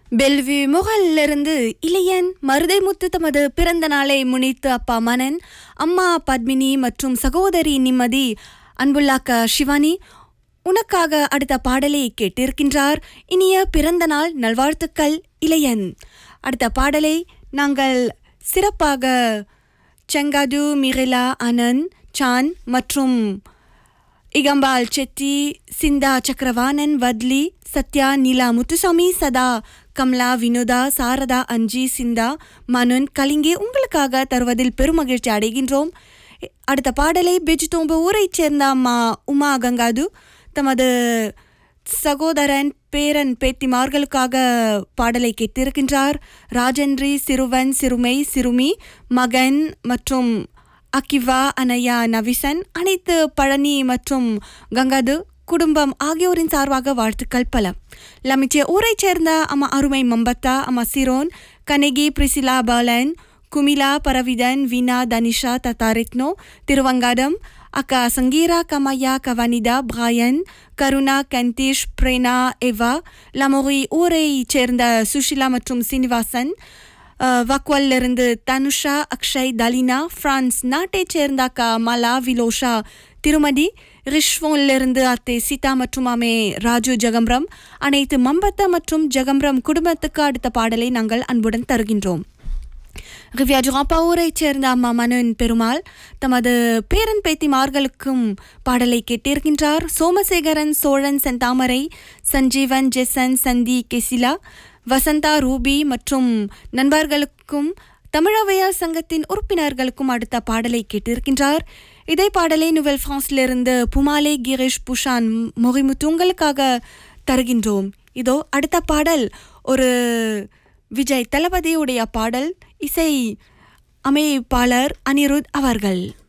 பெல்வி முகலிலிருந்து இளையன் மருதைமுத்து தமது பிறந்த நாளை முன்னிட்டு அப்பா மனன் அம்மா பத்மினி மற்றும் சகோதரி நிம்மதி அன்புல்லாக்க சிவானி உனக்காக அடுத்த பாடலை கேட்டிருக்கின்றார் இனிய பிறந்த நாள் நல்வாழ்த்துக்கள் இளையன் அடுத்த பாடலை நாங்கள் சிறப்பாக செங்காது மிரிலா அனந்த் சான் மற்றும் இகம்பால் செட்டி சிந்தா சக்கரவாணன் வத்லி சத்யா நீலா முத்துசாமி சதா கமலா வினோதா சாரதா அஞ்சி சிந்தா மனுன் கலிங்கே உங்களுக்காக தருவதில் பெருமகிழ்ச்சி அடைகின்றோம் அடுத்த பாடலை பெஜ்தோம்பு ஊரைச் சேர்ந்த அம்மா உமா கங்காது தமது சகோதரன் பேரன் பேத்திமார்களுக்காக பாடலை கேட்டிருக்கின்றார் ராஜன்றி சிறுவன் சிறுமை சிறுமி மகன் மற்றும் அகிவா அனயா நவிசன் அனைத்து பழனி மற்றும் கங்காது குடும்பம் ஆகியோரின் சார்பாக வாழ்த்துக்கள் பல லமிச்சே ஊரைச் சேர்ந்த அம்மா அருமை மம்பத்தா அம்மா சிரோன் கனகி பிரிசிலா பாலன் குமிலா பரவிதன் வினா தனிஷா தத்தாரித்னோ திருவங்காடம் அக்கா சங்கீரா கமையா கவனிதா பிராயன் கருணா கந்தீஷ் பிரேனா எவா லமோரி ஊரை சேர்ந்த சுஷிலா மற்றும் சீனிவாசன் வக்வல்லிருந்து தனுஷா அக்ஷய் தலினா பிரான்ஸ் நாட்டைச் சேர்ந்த அக்கா மலா விலோஷா திருமதி ரிஷ்வோன்லிருந்து அத்தை சீதா மற்றும் அமே ராஜு ஜெகம்ரம் அனைத்து மம்பத்த மற்றும் ஜெகம்ரம் குடும்பத்துக்கு அடுத்த பாடலை நாங்கள் அன்புடன் தருகின்றோம் ரிவ்யா ஜுகாப்பாவூரைச் சேர்ந்த அம்மா மனுன் பெருமாள் தமது பேரன் பேத்திமார்களுக்கும் பாடலை கேட்டிருக்கின்றார் சோமசேகரன் சோழன் செந்தாமரை சஞ்சீவன் ஜெசன் சந்தி கெசிலா வசந்தா ரூபி மற்றும் நண்பர்களுக்கும் தமிழவையார் சங்கத்தின் உறுப்பினர்களுக்கும் அடுத்த பாடலை கேட்டிருக்கின்றார் இதே பாடலை நுவல் பிரான்ஸ்லிருந்து புமாலே கிரேஷ் புஷான் மொழிமுத்து உங்களுக்காக தருகின்றோம் இதோ அடுத்த பாடல் ஒரு விஜய் தளபதியுடைய பாடல் இசை அமைப்பாளர் அனிருத் அவர்கள்